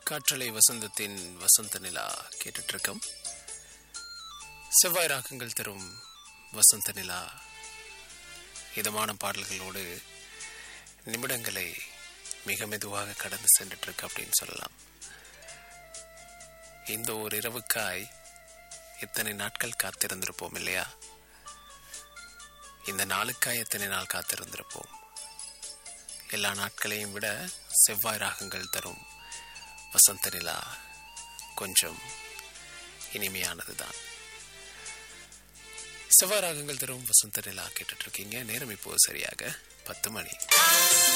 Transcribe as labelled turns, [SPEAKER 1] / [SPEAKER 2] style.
[SPEAKER 1] காற்றலை வசந்தத்தின் வசந்த நிலா கேட்டுட்டு இருக்கோம் செவ்வாய் ராகங்கள் தரும் வசந்த நிலா இதமான பாடல்களோடு நிமிடங்களை மிக மெதுவாக கடந்து சென்றுட்டு இருக்கு அப்படின்னு சொல்லலாம் இந்த ஒரு இரவுக்காய் எத்தனை நாட்கள் காத்திருந்திருப்போம் இல்லையா இந்த நாளுக்காய் எத்தனை நாள் காத்திருந்திருப்போம் எல்லா நாட்களையும் விட செவ்வாய் ராகங்கள் தரும் வசந்த நிலா கொஞ்சம் இனிமையானது தான் செவ்வாய் ராகங்கள் தரும் வசந்த நிலா கேட்டுட்டு இருக்கீங்க நேரம் இப்போ சரியாக பத்து மணி